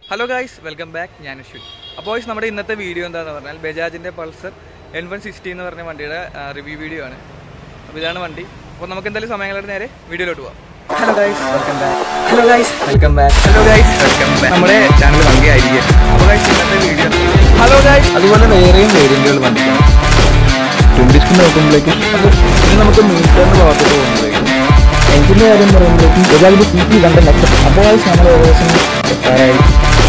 hello guys welcome back ഞാൻ അശ്വിൻ അപ്പോൾ guys നമ്മുടെ ഇന്നത്തെ വീഡിയോ എന്താണെന്ന് പറഞ്ഞാൽ ബജാജിൻ്റെ പൾസർ എൻ വൺ സിക്സ്റ്റി എന്ന് പറഞ്ഞ വണ്ടിയുടെ റിവ്യൂ വീഡിയോ ആണ് അപ്പോൾ ഇതാണ് വണ്ടി അപ്പോൾ നമുക്ക് എന്തായാലും സമയങ്ങളുടെ നേരെ വീഡിയോയിലോട്ട് പോകാം hello guys welcome back hello guys welcome back hello guys welcome back നമ്മുടെ ചാനൽ വണ്ടി ആയിരിക്കും അപ്പോൾ ഗൈസ് ഇന്നത്തെ വീഡിയോ ഹലോ ഗൈസ് അതുപോലെ വേറെയും വേരിയന്റുകൾ വന്നിട്ടുണ്ട് ട്വന്റിസ്ക്ക് നോക്കുമ്പോഴേക്കും അത് ഇത് നമുക്ക് മീറ്ററിന് ഭാഗത്തോട്ട് പോകുമ്പോഴേക്കും എഞ്ചിന്റെ കാര്യം പറയുമ്പോഴേക്കും ബജാജിന്റെ സി പി കണ്ട ലക്ഷം അപ്പോൾ നമ്മൾ ഏകദേശം എത്താറായി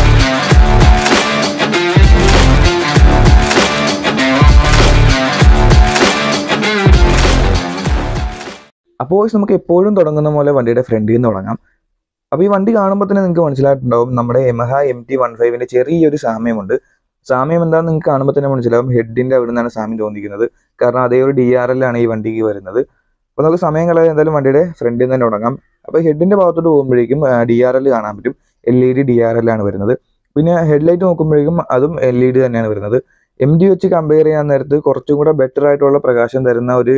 അപ്പോൾ നമുക്ക് എപ്പോഴും തുടങ്ങുന്ന പോലെ വണ്ടിയുടെ ഫ്രണ്ടിൽ നിന്ന് തുടങ്ങാം അപ്പോൾ ഈ വണ്ടി കാണുമ്പോൾ തന്നെ നിങ്ങൾക്ക് മനസ്സിലായിട്ടുണ്ടാവും നമ്മുടെ യമഹ എം ടി വൺ ഫൈവിന്റെ ചെറിയൊരു സാമ്യമുണ്ട് സാമ്യം എന്താണെന്ന് നിങ്ങൾക്ക് കാണുമ്പോൾ തന്നെ മനസ്സിലാവും ഹെഡിന്റെ അവിടെ നിന്നാണ് സാമ്യം തോന്നിക്കുന്നത് കാരണം അതേ ഒരു ഡി ആർ എൽ ആണ് ഈ വണ്ടിക്ക് വരുന്നത് അപ്പോൾ നമുക്ക് സമയം കളയാതെ എന്തായാലും വണ്ടിയുടെ ഫ്രണ്ടിൽ നിന്ന് തന്നെ തുടങ്ങാം അപ്പോൾ ഹെഡിന്റെ ഭാഗത്തോട്ട് പോകുമ്പോഴേക്കും ഡി ആർ എൽ കാണാൻ പറ്റും L E D D R L ആണ് വരുന്നത് പിന്നെ ഹെഡ്ലൈറ്റ് നോക്കുമ്പോഴേക്കും അതും എൽ ഇ ഡി തന്നെയാണ് വരുന്നത് എം ഡി വെച്ച് കമ്പയർ ചെയ്യാൻ നേരത്ത് കുറച്ചും കൂടെ ബെറ്റർ ആയിട്ടുള്ള പ്രകാശം തരുന്ന ഒരു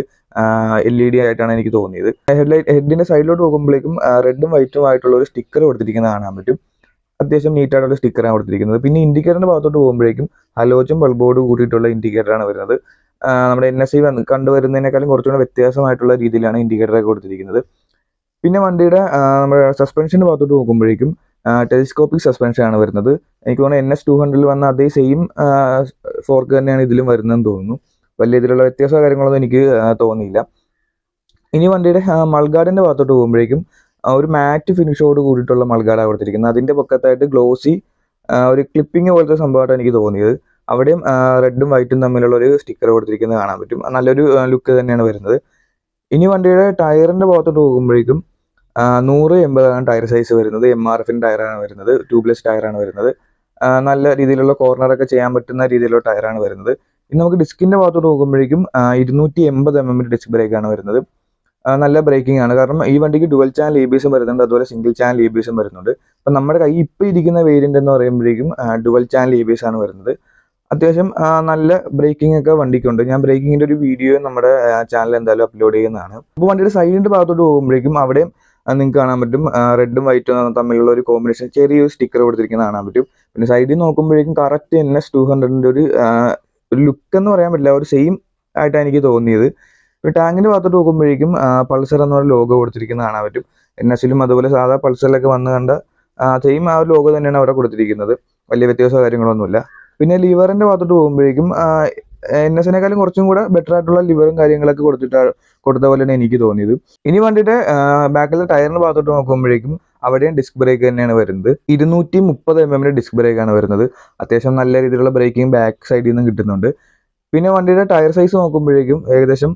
എൽ ഇ ഡി ആയിട്ടാണ് എനിക്ക് തോന്നിയത് ഹെഡ്ലൈറ്റ് ഹെഡിന്റെ സൈഡിലോട്ട് പോകുമ്പോഴേക്കും റെഡും വൈറ്റും ആയിട്ടുള്ള ഒരു സ്റ്റിക്കർ കൊടുത്തിരിക്കുന്നത് കാണാൻ പറ്റും അത്യാവശ്യം നീറ്റ് ആയിട്ടുള്ള സ്റ്റിക്കറാണ് കൊടുത്തിരിക്കുന്നത് പിന്നെ ഇൻഡിക്കേറ്ററിന്റെ ഭാഗത്തോട്ട് പോകുമ്പോഴേക്കും ഹലോച്ചും ബൾബോർഡ് കൂടിയിട്ടുള്ള ഇൻഡിക്കേറ്ററാണ് വരുന്നത് ആ, നമ്മുടെ എൻ എസ് ഐ കണ്ടുവരുന്നതിനേക്കാളും കുറച്ചുകൂടെ വ്യത്യാസമായിട്ടുള്ള രീതിയിലാണ് ഇൻഡിക്കേറ്ററൊക്കെ കൊടുത്തിരിക്കുന്നത് പിന്നെ വണ്ടിയുടെ ആ, നമ്മുടെ സസ്പെൻഷന്റെ ഭാഗത്തോട്ട് നോക്കുമ്പോഴേക്കും ടെലിസ്കോപ്പിക് സസ്പെൻഷൻ ആണ് വരുന്നത് എനിക്ക് തോന്നുന്നു എൻ എസ് ടു ഹൺഡ്രഡിൽ വന്ന അതേ സെയിം ഫോർക്ക് തന്നെയാണ് ഇതിലും വരുന്നതെന്ന് തോന്നുന്നു വലിയ ഇതിലുള്ള വ്യത്യാസമോ കാര്യങ്ങളൊന്നും എനിക്ക് ആ, തോന്നിയില്ല ഇനി വണ്ടിയുടെ മൾഗാർഡിന്റെ ഭാഗത്തോട്ട് പോകുമ്പോഴേക്കും ആ, ഒരു മാറ്റ് ഫിനിഷോട് കൂടിയിട്ടുള്ള മൾഗാർഡാണ് കൊടുത്തിരിക്കുന്നത് അതിന്റെ പൊക്കത്തായിട്ട് ഗ്ലോസി ഒരു ക്ലിപ്പിംഗ് പോലത്തെ സംഭവമായിട്ടാണ് എനിക്ക് തോന്നിയത് അവിടെയും റെഡും വൈറ്റും തമ്മിലുള്ള ഒരു സ്റ്റിക്കർ കൊടുത്തിരിക്കുന്നത് കാണാൻ പറ്റും നല്ലൊരു ലുക്ക് തന്നെയാണ് വരുന്നത് ഇനി വണ്ടിയുടെ ടയറിന്റെ ഭാഗത്തോട്ട് പോകുമ്പോഴേക്കും ആ, നൂറ് എൺപതാണ് ടയർ സൈസ് വരുന്നത് എം ആർ എഫിന്റെ ടയറാണ് വരുന്നത് ട്യൂബ്ലെസ് ടയറാണ് വരുന്നത് ആ, നല്ല രീതിയിലുള്ള കോർണറൊക്കെ ചെയ്യാൻ പറ്റുന്ന രീതിയിലുള്ള ടയറാണ് വരുന്നത് ഇനി നമുക്ക് ഡിസ്കിന്റെ ഭാഗത്തോട്ട് പോകുമ്പോഴേക്കും ഇരുന്നൂറ്റി എൺപത് എം എമ്മിന്റെ ഡിസ്ക് ബ്രേക്കാണ് വരുന്നത് ആ, നല്ല ബ്രേക്കിംഗ് ആണ് കാരണം ഈ വണ്ടിക്ക് ഡുവൽ ചാനൽ ഇ ബി എസും വരുന്നുണ്ട് അതുപോലെ സിംഗിൾ ചാനൽ ഇ ബി എസും വരുന്നുണ്ട് അപ്പം നമ്മുടെ കൈ ഇപ്പോൾ ഇരിക്കുന്ന വേരിയന്റ് എന്ന് പറയുമ്പോഴേക്കും dual channel E B S ആണ് വരുന്നത് അത്യാവശ്യം ആ, നല്ല ബ്രേക്കിംഗ് ഒക്കെ വണ്ടിക്കുണ്ട് ഞാൻ ബ്രേക്കിങ്ങിന്റെ ഒരു വീഡിയോ നമ്മുടെ ചാനൽ എന്തായാലും അപ്ലോഡ് ചെയ്യുന്നതാണ് അപ്പോൾ വണ്ടിയുടെ സൈഡിന്റെ ഭാഗത്തോട്ട് പോകുമ്പോഴേക്കും അവിടെയും നിങ്ങൾക്ക് കാണാൻ പറ്റും റെഡും വൈറ്റും തമ്മിലുള്ള ഒരു കോമ്പിനേഷൻ ചെറിയൊരു സ്റ്റിക്കർ കൊടുത്തിരിക്കുന്നത് കാണാൻ പറ്റും പിന്നെ സൈഡിൽ നോക്കുമ്പോഴേക്കും കറക്റ്റ് എൻ എസ് ടു ഹൺഡ്രഡിന്റെ ഒരു ആ, ഒരു ലുക്ക് എന്ന് പറയാൻ പറ്റില്ല ഒരു സെയിം ആയിട്ടാണ് എനിക്ക് തോന്നിയത് പിന്നെ ടാങ്കിന്റെ ഭാഗത്തോട്ട് നോക്കുമ്പോഴേക്കും പൾസർ എന്ന ലോഗോ കൊടുത്തിരിക്കുന്നത് കാണാൻ പറ്റും എൻ എസിലും അതുപോലെ സാധാ പൾസറിലൊക്കെ വന്ന് കണ്ട സെയിം ആ ഒരു ലോഗോ തന്നെയാണ് അവിടെ കൊടുത്തിരിക്കുന്നത് വലിയ വ്യത്യാസമോ കാര്യങ്ങളൊന്നുമില്ല പിന്നെ ലിവറിന്റെ ഭാഗത്തോട്ട് പോകുമ്പോഴേക്കും എൻ എസിനേക്കാളും കുറച്ചും കൂടെ ബെറ്റർ ആയിട്ടുള്ള ലിവറും കാര്യങ്ങളൊക്കെ കൊടുത്തിട്ട് കൊടുത്ത പോലെയാണ് എനിക്ക് തോന്നിയത് ഇനി വണ്ടിയുടെ ബാക്കിലെ ടയറിന്റെ ഭാഗത്തോട്ട് നോക്കുമ്പോഴേക്കും അവിടെയും ഡിസ്ക് ബ്രേക്ക് തന്നെയാണ് വരുന്നത് ഇരുന്നൂറ്റി മുപ്പത് എം എമ്മിന്റെ ഡിസ്ക് ബ്രേക്ക് ആണ് വരുന്നത് അത്യാവശ്യം നല്ല രീതിയിലുള്ള ബ്രേക്കിംഗ് ബാക്ക് സൈഡിൽ നിന്ന് കിട്ടുന്നുണ്ട് പിന്നെ വണ്ടിയുടെ ടയർ സൈസ് നോക്കുമ്പോഴേക്കും ഏകദേശം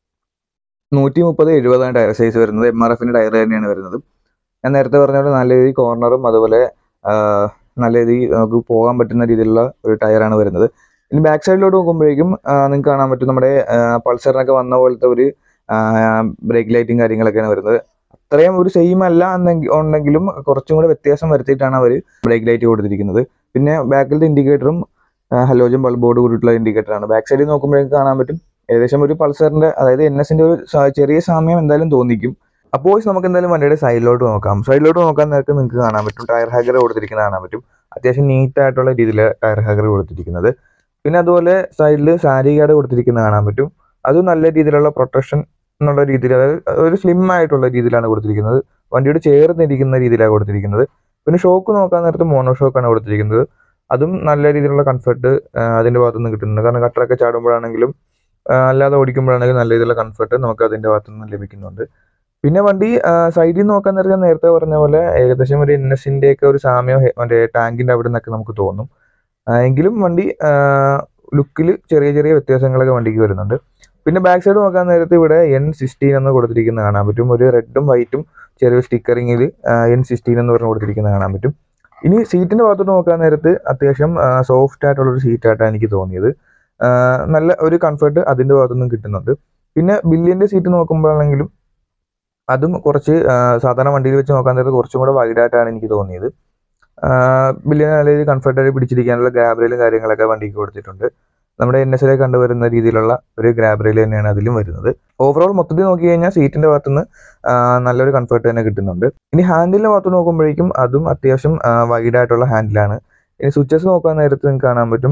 നൂറ്റി മുപ്പത് എഴുപതാണ് ടയർ സൈസ് വരുന്നത് എം ആർ എഫിന്റെ ടയർ തന്നെയാണ് വരുന്നത് ഞാൻ നേരത്തെ പറഞ്ഞ പോലെ നല്ല രീതിയിൽ കോർണറും അതുപോലെ ആ, നല്ല രീതിയിൽ നമുക്ക് പോകാൻ പറ്റുന്ന രീതിയിലുള്ള ഒരു ടയറാണ് വരുന്നത് ഇനി ബാക്ക് സൈഡിലോട്ട് നോക്കുമ്പോഴേക്കും നിങ്ങൾക്ക് കാണാൻ പറ്റും നമ്മുടെ പൾസറിനൊക്കെ വന്ന പോലത്തെ ഒരു ബ്രേക്ക് ലൈറ്റും കാര്യങ്ങളൊക്കെയാണ് വരുന്നത് അത്രയും ഒരു സെയിം അല്ല എന്നെങ്കിൽ ഉണ്ടെങ്കിലും കുറച്ചും കൂടെ വ്യത്യാസം വരുത്തിയിട്ടാണ് അവർ ബ്രേക്ക് ലൈറ്റ് കൊടുത്തിരിക്കുന്നത് പിന്നെ ബാക്കിലത്തെ ഇൻഡിക്കേറ്ററും ഹലോജൻ ബൾബോർഡ് കൂടിയിട്ടുള്ള ഇൻഡിക്കേറ്റർ ആണ് ബാക്ക് സൈഡിൽ നോക്കുമ്പോഴേക്കും കാണാൻ പറ്റും ഏകദേശം ഒരു പൾസറിന്റെ അതായത് എൻ എസിന്റെ ഒരു സ- ചെറിയ സാമ്യം എന്തായാലും തോന്നിക്കും അപ്പോൾ നമുക്ക് എന്തായാലും വണ്ടിയുടെ സൈഡിലോട്ട് നോക്കാം സൈഡിലോട്ട് നോക്കാൻ നേരത്തെ നിങ്ങൾക്ക് കാണാൻ പറ്റും ടയർ ഹാഗർ കൊടുത്തിരിക്കുന്നത് കാണാൻ പറ്റും അത്യാവശ്യം നീറ്റ് ആയിട്ടുള്ള രീതിയിൽ ടയർ ഹാഗർ കൊടുത്തിരിക്കുന്നത് പിന്നെ അതുപോലെ സൈഡിൽ സാരി ഗാർഡ് കൊടുത്തിരിക്കുന്നത് കാണാൻ പറ്റും അതും നല്ല രീതിയിലുള്ള പ്രൊട്ടക്ഷൻ എന്നുള്ള രീതിയിൽ അതായത് ഒരു സ്ലിം ആയിട്ടുള്ള രീതിയിലാണ് കൊടുത്തിരിക്കുന്നത് വണ്ടിയോട് ചേർന്നിരിക്കുന്ന രീതിയിലാണ് കൊടുത്തിരിക്കുന്നത് പിന്നെ ഷോക്ക് നോക്കാൻ നേരത്ത് മോണോ ഷോക്കാണ് കൊടുത്തിരിക്കുന്നത് അതും നല്ല രീതിയിലുള്ള കംഫർട്ട് അതിന്റെ ഭാഗത്തുനിന്ന് കിട്ടുന്നുണ്ട് കാരണം കട്ടറൊക്കെ ചാടുമ്പോഴാണെങ്കിലും ആ, അല്ലാതെ ഓടിക്കുമ്പോഴാണെങ്കിലും നല്ല രീതിയിലുള്ള കംഫർട്ട് നമുക്ക് അതിന്റെ ഭാഗത്തുനിന്ന് ലഭിക്കുന്നുണ്ട് പിന്നെ വണ്ടി സൈഡിൽ നിന്ന് നോക്കാൻ നേരത്തെ ഞാൻ നേരത്തെ പറഞ്ഞ പോലെ ഏകദേശം ഒരു എൻ എസിന്റെ ഒക്കെ ഒരു സാമ്യം ഹെ- മറ്റേ ടാങ്കിന്റെ അവിടെ നിന്നൊക്കെ നമുക്ക് തോന്നും ആ, എങ്കിലും വണ്ടി ലുക്കിൽ ചെറിയ ചെറിയ വ്യത്യാസങ്ങളൊക്കെ വണ്ടിക്ക് വരുന്നുണ്ട് പിന്നെ ബാക്ക് സൈഡ് നോക്കാൻ നേരത്ത് ഇവിടെ എൻ സിക്സ്റ്റീൻ എന്ന് കൊടുത്തിരിക്കുന്നത് കാണാൻ പറ്റും ഒരു റെഡും വൈറ്റും ചെറിയ സ്റ്റിക്കറിങ്ങിൽ എൻ സിക്സ്റ്റീൻ എന്ന് പറഞ്ഞ് കൊടുത്തിരിക്കുന്നത് കാണാൻ പറ്റും ഇനി സീറ്റിന്റെ ഭാഗത്തോട്ട് നോക്കാൻ നേരത്ത് അത്യാവശ്യം സോഫ്റ്റ് ആയിട്ടുള്ള ഒരു സീറ്റായിട്ടാണ് എനിക്ക് തോന്നിയത് ആ, നല്ല ഒരു കംഫർട്ട് അതിന്റെ ഭാഗത്തുനിന്നും കിട്ടുന്നുണ്ട് പിന്നെ ബില്ലിന്റെ സീറ്റ് നോക്കുമ്പോഴാണെങ്കിലും അതും കുറച്ച് ആ, സാധാരണ വണ്ടിയിൽ വെച്ച് നോക്കാൻ നേരത്ത് കുറച്ചും കൂടെ വൈഡായിട്ടാണ് എനിക്ക് തോന്നിയത് ബില്ലിന് നല്ല രീതിയിൽ കംഫർട്ടായിട്ട് പിടിച്ചിരിക്കാനുള്ള ഗ്രാബിലും കാര്യങ്ങളൊക്കെ വണ്ടിക്ക് കൊടുത്തിട്ടുണ്ട് നമ്മുടെ എൻ എസിലെ കണ്ടുവരുന്ന രീതിയിലുള്ള ഒരു ഗ്രാബ് റെയിൽ തന്നെയാണ് അതിലും വരുന്നത് ഓവറോൾ മൊത്തത്തിൽ നോക്കി കഴിഞ്ഞാൽ സീറ്റിന്റെ ഭാഗത്തുനിന്ന് ആ, നല്ലൊരു കംഫർട്ട് തന്നെ കിട്ടുന്നുണ്ട് ഇനി ഹാൻഡിലിന്റെ ഭാഗത്ത് നോക്കുമ്പോഴേക്കും അതും അത്യാവശ്യം വൈഡ് ആയിട്ടുള്ള ഹാൻഡിലാണ് ഇനി സ്വിച്ചസ് നോക്കാൻ നേരത്ത് നിങ്ങൾക്ക് കാണാൻ പറ്റും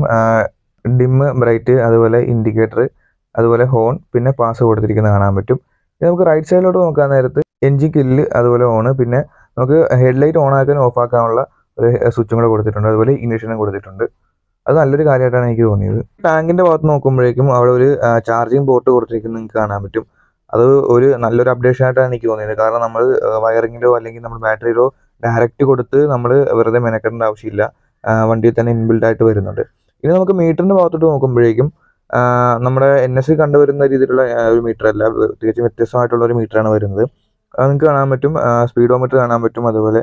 ഡിമ്മ് ബ്രൈറ്റ് അതുപോലെ ഇൻഡിക്കേറ്റർ അതുപോലെ ഹോൺ പിന്നെ പാസ് കൊടുത്തിരിക്കുന്നത് കാണാൻ പറ്റും ഇനി നമുക്ക് റൈറ്റ് സൈഡിലോട്ട് നോക്കാൻ നേരത്ത് എൻജിൻ കില്ല് അതുപോലെ ഓണ് പിന്നെ നമുക്ക് ഹെഡ്ലൈറ്റ് ഓൺ ആക്കാനും ഓഫ് ആക്കാനുള്ള ഒരു സ്വിച്ചും കൂടെ കൊടുത്തിട്ടുണ്ട് അതുപോലെ ഇഗ്നിഷനും കൊടുത്തിട്ടുണ്ട് അത് നല്ലൊരു കാര്യമായിട്ടാണ് എനിക്ക് തോന്നിയത് ടാങ്കിന്റെ ഭാഗത്ത് നോക്കുമ്പോഴേക്കും അവിടെ ഒരു ചാർജിങ് പോർട്ട് കൊടുത്തിരിക്കുന്നത് നിങ്ങൾക്ക് കാണാൻ പറ്റും അത് ഒരു നല്ലൊരു അപ്ഡേഷൻ ആയിട്ടാണ് എനിക്ക് തോന്നിയത് കാരണം നമ്മൾ വയറിങ്ങിലോ അല്ലെങ്കിൽ നമ്മൾ ബാറ്ററിയിലോ ഡയറക്റ്റ് കൊടുത്ത് നമ്മൾ വെറുതെ മെനക്കെടേണ്ട ആവശ്യമില്ല ആ, വണ്ടിയിൽ തന്നെ ഇൻബിൽഡ് ആയിട്ട് വരുന്നുണ്ട് ഇനി നമുക്ക് മീറ്ററിന്റെ ഭാഗത്തോട്ട് നോക്കുമ്പോഴേക്കും ആ, നമ്മുടെ എൻ എസ് കണ്ടുവരുന്ന രീതിയിലുള്ള ആ, ഒരു മീറ്റർ അല്ല തികച്ചും വ്യത്യസ്തമായിട്ടുള്ള ഒരു മീറ്ററാണ് വരുന്നത് അത് നിങ്ങൾക്ക് കാണാൻ പറ്റും സ്പീഡോമീറ്റർ കാണാൻ പറ്റും അതുപോലെ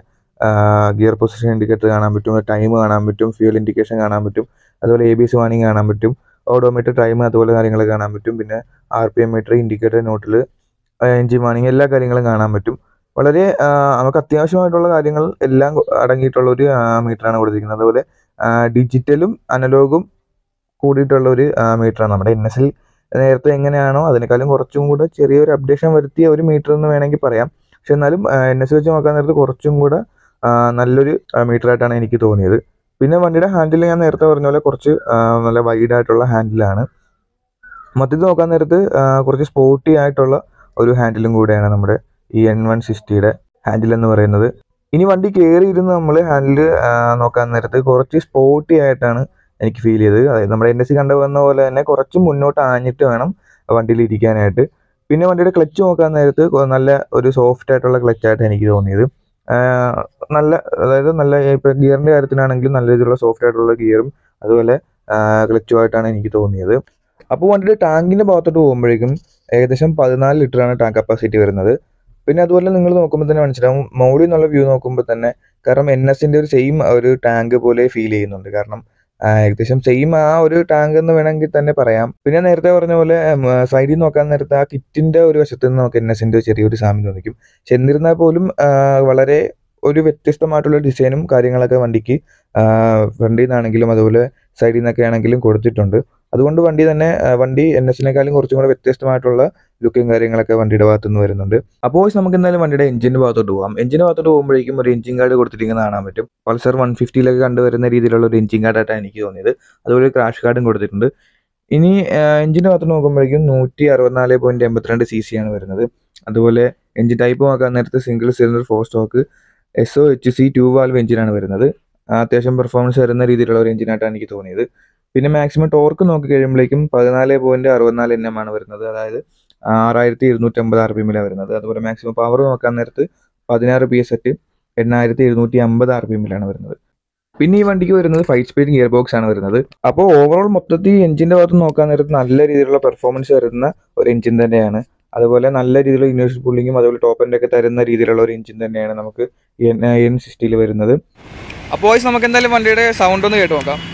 ഗിയർ പൊസിഷൻ ഇൻഡിക്കേറ്റർ കാണാൻ പറ്റും ടൈം കാണാൻ പറ്റും ഫ്യൂൽ ഇൻഡിക്കേഷൻ കാണാൻ പറ്റും അതുപോലെ എ ബി സി വാണിംഗ് കാണാൻ പറ്റും ഓഡോമീറ്റർ ടൈം അതുപോലെ കാര്യങ്ങൾ കാണാൻ പറ്റും പിന്നെ R P M meter indicator നോട്ടിൽ എൻജിൻ വാണിംഗ് എല്ലാ കാര്യങ്ങളും കാണാൻ പറ്റും വളരെ ആ, നമുക്ക് അത്യാവശ്യമായിട്ടുള്ള കാര്യങ്ങൾ എല്ലാം കൊ- അടങ്ങിയിട്ടുള്ള ഒരു മീറ്ററാണ് കൊടുത്തിരിക്കുന്നത് അതുപോലെ ഡിജിറ്റലും അനലോഗും കൂടിയിട്ടുള്ള ഒരു മീറ്ററാണ് നമ്മുടെ എൻ എസ് എൽ നേരത്തെ എങ്ങനെയാണോ അതിനേക്കാളും കുറച്ചും കൂടെ ചെറിയൊരു അപ്ഡേഷൻ വരുത്തിയ ഒരു മീറ്റർ എന്ന് വേണമെങ്കിൽ പറയാം പക്ഷെ എന്നാലും എൻ എസ് വെച്ച് നോക്കാൻ നേരത്ത് കുറച്ചും കൂടെ ആ, നല്ലൊരു മീറ്റർ ആയിട്ടാണ് എനിക്ക് തോന്നിയത് പിന്നെ വണ്ടിയുടെ ഹാൻഡിൽ ഞാൻ നേരത്തെ പറഞ്ഞ പോലെ കുറച്ച് ആ, നല്ല വൈഡ് ആയിട്ടുള്ള ഹാൻഡിലാണ് മൊത്തത്തിൽ നോക്കാൻ നേരത്ത് ആ, കുറച്ച് സ്പോർട്ടി ആയിട്ടുള്ള ഒരു ഹാൻഡിലും കൂടെയാണ് നമ്മുടെ ഈ എൻ വൺ സിക്സ്റ്റിയുടെ ഹാൻഡിൽ എന്ന് പറയുന്നത് ഇനി വണ്ടി കയറി ഇരുന്ന് നമ്മൾ ഹാൻഡിൽ നോക്കാൻ നേരത്ത് കുറച്ച് സ്പോർട്ടി ആയിട്ടാണ് എനിക്ക് ഫീൽ ചെയ്തത് അതായത് നമ്മുടെ എൻ എസ് സി കണ്ടുവന്ന പോലെ തന്നെ കുറച്ച് മുന്നോട്ട് ആഞ്ഞിട്ട് വേണം വണ്ടിയിൽ ഇരിക്കാനായിട്ട് പിന്നെ വണ്ടിയുടെ ക്ലച്ച് നോക്കാൻ നേരത്ത് കൊ- നല്ല ഒരു സോഫ്റ്റ് ആയിട്ടുള്ള ക്ലച്ചായിട്ട് എനിക്ക് തോന്നിയത് ആ, നല്ല അതായത് നല്ല ഇപ്പം ഗിയറിൻ്റെ കാര്യത്തിനാണെങ്കിലും നല്ല രീതിയിലുള്ള സോഫ്റ്റ് ആയിട്ടുള്ള ഗിയറും അതുപോലെ ക്ലച്ചുമായിട്ടാണ് എനിക്ക് തോന്നിയത് അപ്പോൾ വണ്ടിയുടെ ടാങ്കിൻ്റെ ഭാഗത്തോട്ട് പോകുമ്പോഴേക്കും ഏകദേശം പതിനാല് ലിറ്ററാണ് ടാങ്ക് കപ്പാസിറ്റി വരുന്നത് പിന്നെ അതുപോലെ നിങ്ങൾ നോക്കുമ്പോൾ തന്നെ മനസ്സിലാവും മോളിൽ നിന്നുള്ള വ്യൂ നോക്കുമ്പോൾ തന്നെ കാരണം എൻ എസിൻ്റെ ഒരു സെയിം ഒരു ടാങ്ക് പോലെ ഫീൽ ചെയ്യുന്നുണ്ട് കാരണം ആ, ഏകദേശം സെയിം ആ ഒരു ടാങ്ക് എന്ന് വേണമെങ്കിൽ തന്നെ പറയാം പിന്നെ നേരത്തെ പറഞ്ഞ പോലെ സൈഡിൽ നോക്കാൻ നേരത്തെ ആ കിറ്റിന്റെ ഒരു വശത്ത് നിന്ന് നമുക്ക് എൻ എസിന്റെ ചെറിയൊരു സാമ്യം തോന്നിക്കും പക്ഷെ എന്നിരുന്നാൽ പോലും ആ, വളരെ ഒരു വ്യത്യസ്തമായിട്ടുള്ള ഡിസൈനും കാര്യങ്ങളൊക്കെ വണ്ടിക്ക് ഫ്രണ്ടിൽ നിന്നാണെങ്കിലും അതുപോലെ സൈഡിൽ നിന്നൊക്കെ ആണെങ്കിലും കൊടുത്തിട്ടുണ്ട് അതുകൊണ്ട് വണ്ടി തന്നെ ആ, വണ്ടി എൻ എസിനേക്കാളും കുറച്ചും കൂടെ വ്യത്യസ്തമായിട്ടുള്ള ലുക്കും കാര്യങ്ങളൊക്കെ വണ്ടിയുടെ ഭാഗത്തു നിന്ന് വരുന്നുണ്ട് അപ്പോൾ നമുക്ക് എന്തായാലും വണ്ടിയുടെ എഞ്ചിന്റെ ഭാഗത്തോട്ട് പോകാം എഞ്ചിന്റെ ഭാഗത്തോട്ട് പോകുമ്പോഴേക്കും ഒരു എഞ്ചിൻ കാർഡ് കൊടുത്തിരിക്കുന്നത് കാണാൻ പറ്റും പൾസർ വൺ ഫിഫ്റ്റിയിലൊക്കെ കണ്ടുവരുന്ന രീതിയിലുള്ള ഒരു എഞ്ചിൻ കാർഡായിട്ടാണ് എനിക്ക് തോന്നിയത് അതുപോലെ ക്രാഷ് കാർഡും കൊടുത്തിട്ടുണ്ട് ഇനി എഞ്ചിന്റെ ഭാഗത്ത് നോക്കുമ്പോഴേക്കും നൂറ്റി അറുപത്തിനാല് പോയിന്റ് എൺപത്തിരണ്ട് സി സി ആണ് വരുന്നത് അതുപോലെ എഞ്ചിൻ ടൈപ്പ് നോക്കാൻ നേരത്തെ single cylinder four stroke S O H C two valve എഞ്ചിനാണ് വരുന്നത് ആ, അത്യാവശ്യം പെർഫോമൻസ് വരുന്ന രീതിയിലുള്ള ഒരു എഞ്ചിനായിട്ടാണ് എനിക്ക് തോന്നിയത് പിന്നെ മാക്സിമം ടോർക്ക് നോക്കി കഴിയുമ്പോഴേക്കും പതിനാല് പോയിന്റ് അറുപത്തിനാല് എൻ എം ആണ് വരുന്നത് അതായത് ആറായിരത്തി ഇരുന്നൂറ്റമ്പത് ആർ പി എമ്മിലാണ് വരുന്നത് അതുപോലെ മാക്സിമം പവർ നോക്കാൻ നേരത്ത് പതിനാറ് പി എസ് സെറ്റ് എണ്ണായിരത്തി എഴുന്നൂറ്റി അമ്പത് ആർ പി എമ്മിലാണ് വരുന്നത് പിന്നെ ഈ വണ്ടിക്ക് വരുന്നത് ഫൈവ് സ്പീഡ് ഗിയർ ബോക്സ് ആണ് വരുന്നത് അപ്പോൾ ഓവറോൾ മൊത്തത്തിൽ എഞ്ചിന്റെ ഭാഗത്ത് നോക്കാൻ നേരത്ത് നല്ല രീതിയിലുള്ള പെർഫോമൻസ് വരുന്ന ഒരു എഞ്ചിൻ തന്നെയാണ് അതുപോലെ നല്ല രീതിയിലുള്ള യൂണിവേഴ്സൽ പുള്ളിങ്ങും അതുപോലെ ടോപ്പ് എൻഡ് ഒക്കെ തരുന്ന രീതിയിലുള്ള ഒരു എഞ്ചിൻ തന്നെയാണ് നമുക്ക് എൻ എൻ സിക്സ്റ്റിയിൽ വരുന്നത് അപ്പോൾ വോയിസ് നമുക്ക് എന്തായാലും വണ്ടിയുടെ സൗണ്ട് ഒന്ന് കേട്ട് നോക്കാം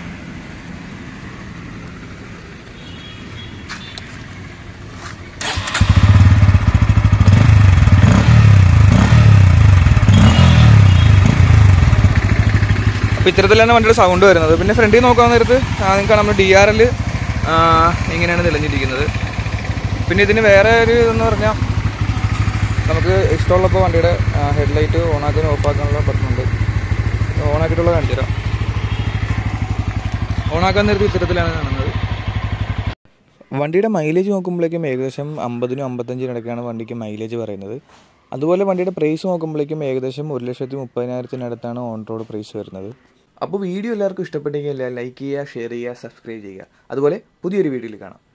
അപ്പോൾ ഇത്തരത്തിലാണ് വണ്ടിയുടെ സൗണ്ട് വരുന്നത് പിന്നെ ഫ്രണ്ടിൽ നോക്കാൻ നേരത്ത് നിങ്ങൾക്ക് നമ്മൾ ഡി ആർ എൽ ഇങ്ങനെയാണ് തെളിഞ്ഞിരിക്കുന്നത് പിന്നെ ഇതിന് വേറെ ഒരു ഇതെന്ന് പറഞ്ഞാൽ നമുക്ക് ഇഷ്ടമുള്ളപ്പോൾ വണ്ടിയുടെ ഹെഡ്ലൈറ്റ് ഓണാക്കാനും ഓഫാക്കാനുള്ള ബട്ടൺ ഉണ്ട് ഓണാക്കിയിട്ടുള്ള കാണിച്ചു തരാം ഓണാക്കാൻ നേരത്തെ ഇത്തരത്തിലാണ് കാണുന്നത് വണ്ടിയുടെ മൈലേജ് നോക്കുമ്പോഴേക്കും ഏകദേശം അമ്പതിനും അമ്പത്തഞ്ചിനും ഇടയ്ക്കാണ് വണ്ടിക്ക് മൈലേജ് പറയുന്നത് അതുപോലെ വണ്ടിയുടെ പ്രൈസ് നോക്കുമ്പോഴേക്കും ഏകദേശം ഒരു ലക്ഷത്തി മുപ്പതിനായിരത്തിനടുത്താണ് ഓൺ റോഡ് പ്രൈസ് വരുന്നത് അപ്പോൾ വീഡിയോ എല്ലാവർക്കും ഇഷ്ടപ്പെട്ടെങ്കിൽ ലൈക്ക് ചെയ്യുക ഷെയർ ചെയ്യുക സബ്സ്ക്രൈബ് ചെയ്യുക അതുപോലെ പുതിയൊരു വീഡിയോയിൽ കാണാം